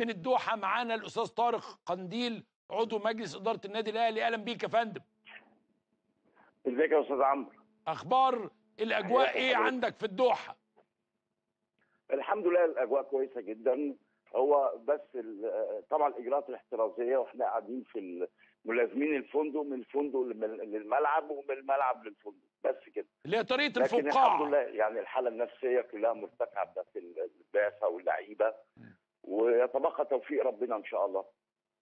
من الدوحه معانا الاستاذ طارق قنديل عضو مجلس اداره النادي الاهلي اهلا بيك يا فندم ازيك يا استاذ عمرو اخبار الاجواء حياك ايه حضرتك. عندك في الدوحه الحمد لله الاجواء كويسه جدا هو بس ال- طبعا الاجراءات الاحترازيه واحنا قاعدين في ال- ملازمين الفندق من الفندق للم- للملعب ومن الملعب للفندق بس كده اللي هي طريقه لكن الحمد الفقاعه لله يعني الحاله النفسيه كلها مرتفعه بتاعت البعثه واللعيبه ويتبقى توفيق ربنا ان شاء الله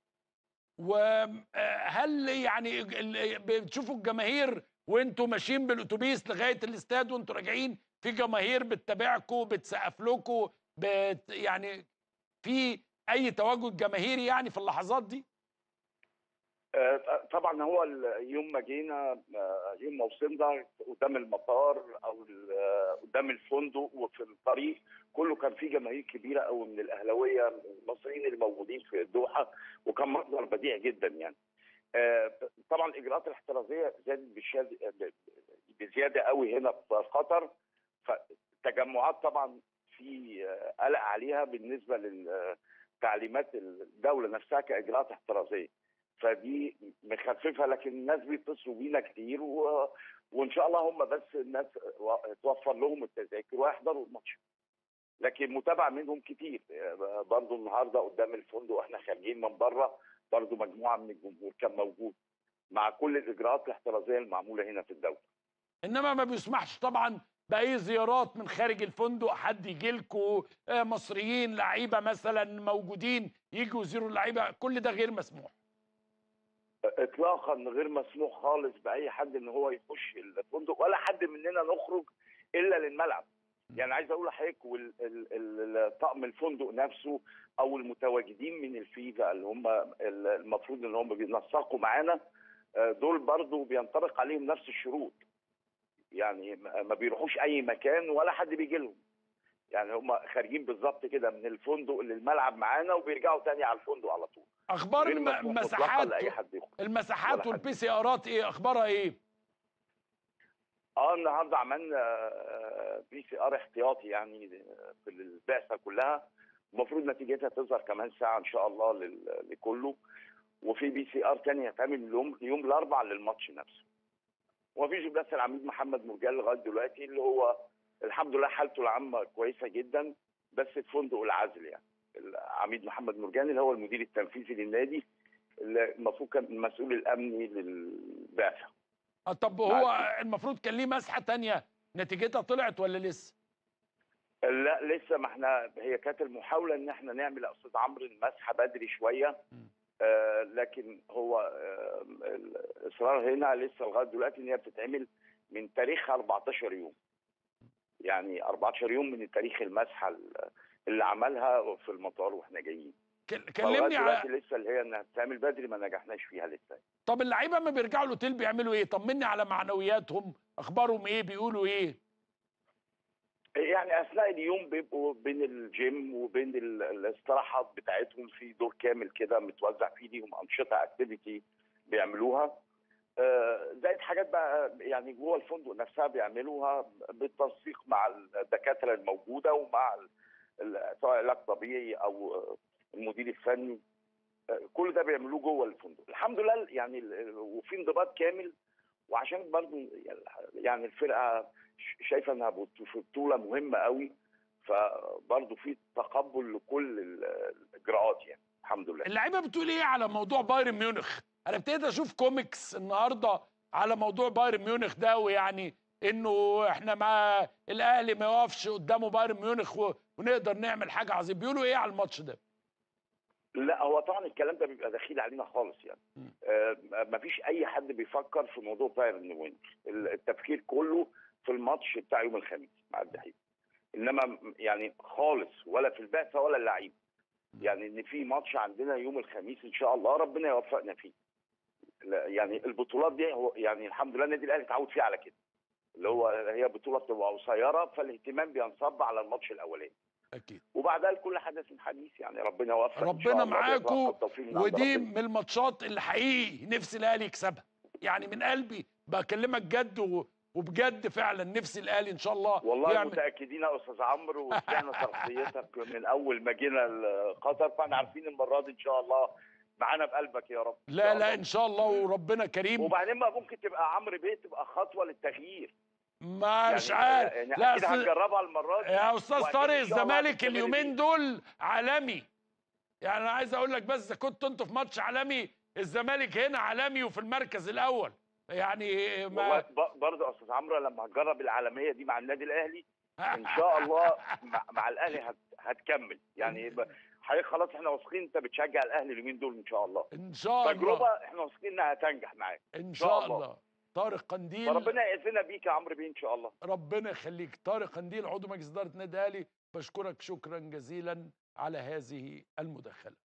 وهل يعني ال- بتشوفوا الجماهير وانتوا ماشيين بالاتوبيس لغايه الاستاد وانتوا راجعين في جماهير بتتابعكم بتسقف لكم بت يعني في اي تواجد جماهيري يعني في اللحظات دي آه، طبعا هو ال- يوم ما جينا آه، يوم ما وصلنا قدام المطار او ال- آه، قدام الفندق وفي الطريق كله كان في جماهير كبيره قوي من الاهلاويه المصريين اللي موجودين في الدوحه وكان منظر بديع جدا يعني آه، طبعا الاجراءات الاحترازيه زادت بشاد- ب- بزياده قوي هنا في قطر فالتجمعات طبعا في آه، قلق عليها بالنسبه للتعليمات الدوله نفسها كاجراءات احترازيه فدي مخففه لكن الناس بيتصلوا بينا كتير و... وان شاء الله هم بس الناس و- توفر لهم التذاكر ويحضروا الماتش لكن متابعه منهم كتير برضو النهارده قدام الفندق واحنا خارجين من بره برضو مجموعه من الجمهور كان موجود مع كل الاجراءات الاحترازيه المعموله هنا في الدوله انما ما بيسمحش طبعا باي زيارات من خارج الفندق حد يجي لكم مصريين لعيبه مثلا موجودين يجوا يزوروا اللعيبه كل ده غير مسموح اطلاقا غير مسموح خالص باي حد ان هو يخش الفندق ولا حد مننا نخرج الا للملعب يعني عايز اقول لحضرتك وال- ال- ال- طقم الفندق نفسه او المتواجدين من الفيفا اللي هم ال- المفروض ان هم بينسقوا معانا آه، دول برضو بينطبق عليهم نفس الشروط يعني ما ما بيروحوش اي مكان ولا حد بيجي لهم يعني هم خارجين بالظبط كده من الفندق للملعب معانا وبيرجعوا تاني على الفندق على طول اخبار غير مسموح الم- مطلقاً مساحات لاي حد يخرج المساحات ولا حد. والبي سي ارات ايه اخبارها ايه اه النهارده عملنا بي سي ار احتياطي يعني في البعثه كلها المفروض نتيجتها تظهر كمان ساعه ان شاء الله لل- لكله وفي بي سي ار تاني هتعمل يوم يوم الاربعاء للماتش نفسه ومفيش بس العميد محمد مرجان لغايه دلوقتي اللي هو الحمد لله حالته العامه كويسه جدا بس في فندق العزل يعني العميد محمد مرجان اللي هو المدير التنفيذي للنادي اللي المفروض كان المسؤول الامني للبعثه آه، طب هو المفروض كان ليه مسحه تانية نتيجتها طلعت ولا لسه لا لسه ما احنا هي كانت المحاوله ان احنا نعمل يا استاذ عمرو المسحه بدري شويه آه لكن هو آه الاصرار هنا لسه لغايه دلوقتي ان هي بتتعمل من تاريخ 14 يوم يعني 14 يوم من تاريخ المسحه اللي عملها في المطار واحنا جايين كل- فلغاية كلمني على دلوقتي لسه اللي هي انها تتعمل بدري ما نجحناش فيها لسه طب اللعيبه ما بيرجعوا الاوتيل بيعملوا ايه طمني على معنوياتهم اخبارهم ايه بيقولوا ايه يعني اثناء اليوم بيبقوا بين الجيم وبين ال- الاستراحات بتاعتهم في دور كامل كده متوزع فيه ليهم انشطه اكتيفيتي بيعملوها آه، زائد حاجات بقى يعني جوه الفندق نفسها بيعملوها بالتنسيق مع الدكاتره الموجوده ومع ال- ال- سواء علاج طبيعي او آه، المدير الفني آه، كل ده بيعملوه جوه الفندق الحمد لله يعني ال- وفي انضباط كامل وعشان برضه يعني الفرقه ش- شايفه انها بط- في بطوله مهمه قوي فبرضه في تقبل لكل ال- الاجراءات يعني الحمد لله اللعيبه بتقول ايه على موضوع بايرن ميونخ انا ابتديت اشوف كوميكس النهارده على موضوع بايرن ميونخ ده ويعني انه احنا ما الاهلي ما يقفش قدامه بايرن ميونخ و- ونقدر نعمل حاجه عظيمه بيقولوا ايه على الماتش ده لا هو طبعا الكلام ده بيبقى دخيل علينا خالص يعني مم. آه ما فيش اي حد بيفكر في موضوع بايرن ميونخ ال- التفكير كله في الماتش بتاع يوم الخميس مع الدحيح انما م- يعني خالص ولا في البعثه ولا اللعيبه يعني ان في ماتش عندنا يوم الخميس ان شاء الله ربنا يوفقنا فيه لا، يعني البطولات دي هو يعني الحمد لله النادي الاهلي اتعود فيها على كده اللي هو هي بطوله بتبقى قصيره فالاهتمام بينصب على الماتش الاولاني اكيد وبعدها لكل حدث حديث يعني ربنا يوفق إن شاء ربنا الله معاكم ويوفق التوفيق من عند ودي ربنا. من الماتشات اللي حقيقي نفسي الاهلي يكسبها يعني من قلبي بكلمك جد و... وبجد فعلا نفسي الاهلي ان شاء الله والله يعمل متاكدين يا استاذ عمرو وسمعنا شخصيتك من اول ما جينا قطر فاحنا عارفين المره دي ان شاء الله معانا بقلبك يا رب إن لا شاء لا الله. ان شاء الله وربنا كريم وبعدين ما ممكن تبقى عمرو بيه تبقى خطوه للتغيير مش عارف يعني لا اكيد أصل- هنجربها المره دي يا استاذ وأكيد طارق إن شاء الله الزمالك هتستمر اليومين بيه. دول عالمي يعني انا عايز اقول لك بس إذا كنتوا انتوا في ماتش عالمي الزمالك هنا عالمي وفي المركز الاول يعني والله ما ب- برضه يا استاذ عمرو لما هتجرب العالميه دي مع النادي الاهلي ان شاء الله مع, مع الاهلي هت... هتكمل يعني ب- حضرتك خلاص احنا واثقين انت بتشجع الاهلي اليومين دول ان شاء الله ان شاء تجربه الله احنا واثقين انها هتنجح معاك ان شاء شاء الله. الله طارق قنديل فربنا يعزنا بيك يا عمرو بيه ان شاء الله ربنا يخليك طارق قنديل عضو مجلس اداره النادي الاهلي بشكرك شكرا جزيلا على هذه المداخله